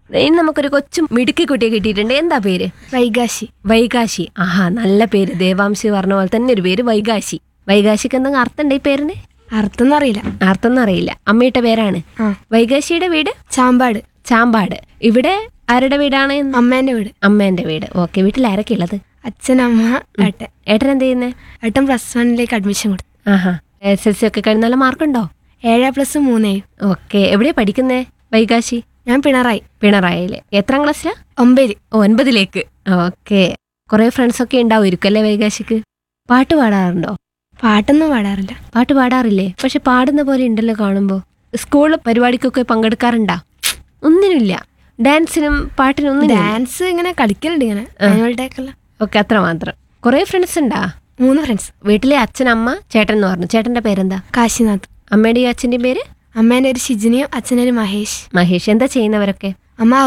ഇനി നമുക്കൊരു കൊച്ചു മിടുക്കി കുട്ടിയെ കിട്ടിയിട്ടുണ്ട് എന്താ പേര് വൈകാശി വൈകാശി ആഹാ നല്ല പേര് ദേവാംശി പറഞ്ഞ പോലെ തന്നെ ഒരു പേര് വൈകാശി വൈകാശിക്ക് എന്തെങ്കിലും അർത്ഥം ഉണ്ട് ഈ പേരിന് അർത്ഥം അറിയില്ല അർത്ഥം ഒന്നും അറിയില്ല അമ്മയുടെ പേരാണ് ആ വൈകാശിയുടെ വീട് ചാമ്പാട് ചാമ്പാട് ഇവിടെ ആരുടെ വീടാണ് അമ്മേന്റെ വീട് അമ്മേന്റെ വീട് ഓക്കെ വീട്ടിൽ ആരൊക്കെ ഉള്ളത് അച്ഛൻ അമ്മ ഏട്ടൻ ഏട്ടൻ എന്ത് ചെയ്യുന്നേ ഏട്ടൻ പ്ലസ് വണ്ണിലേക്ക് അഡ്മിഷൻ കൊടുത്തു ആഹാ എസ് എൽ സി ഒക്കെ കഴിഞ്ഞ് നല്ല മാർക്കുണ്ടോ ഏഴ് പ്ലസ് മൂന്നേയും ഓക്കെ എവിടെയാ പഠിക്കുന്നേ വൈകാശി ഞാൻ പിണറായി പിണറായില് എത്രാം ക്ലാസ്സിലാ ഒമ്പതില് ഒൻപതിലേക്ക് ഓക്കെ കുറെ ഫ്രണ്ട്സ് ഒക്കെ ഉണ്ടാവുമായിരിക്കും അല്ലേ വൈകാശിക്ക് പാട്ട് പാടാറുണ്ടോ പാട്ടൊന്നും പാടാറില്ല പാട്ട് പാടാറില്ലേ പക്ഷെ പാടുന്ന പോലെ ഉണ്ടല്ലോ കാണുമ്പോ സ്കൂൾ പരിപാടിക്കൊക്കെ പങ്കെടുക്കാറുണ്ടാ ഒന്നിനുമില്ല ഡാൻസിനും പാട്ടിനും ഒന്നിനും ഡാൻസ് ഇങ്ങനെ കളിക്കലുണ്ട് ഇങ്ങനെ ആനുവൽ ഡേക്കെല്ലാം ഓക്കെ അത്ര മാത്രം കുറെ ഫ്രണ്ട്സ് ഉണ്ടാ മൂന്ന് ഫ്രണ്ട്സ് വീട്ടിലെ അച്ഛൻ അമ്മ ചേട്ടൻ എന്ന് പറഞ്ഞു ചേട്ടന്റെ പേരെന്താ കാശിനാഥ് അമ്മയുടെയും അച്ഛന്റെയും പേര് അമ്മേൻ്റെ ഒരു ഷിജിനിയും അച്ഛൻ്റെ ഒരു മഹേഷ് മഹേഷ് എന്താ ചെയ്യുന്നവരൊക്കെ അമ്മ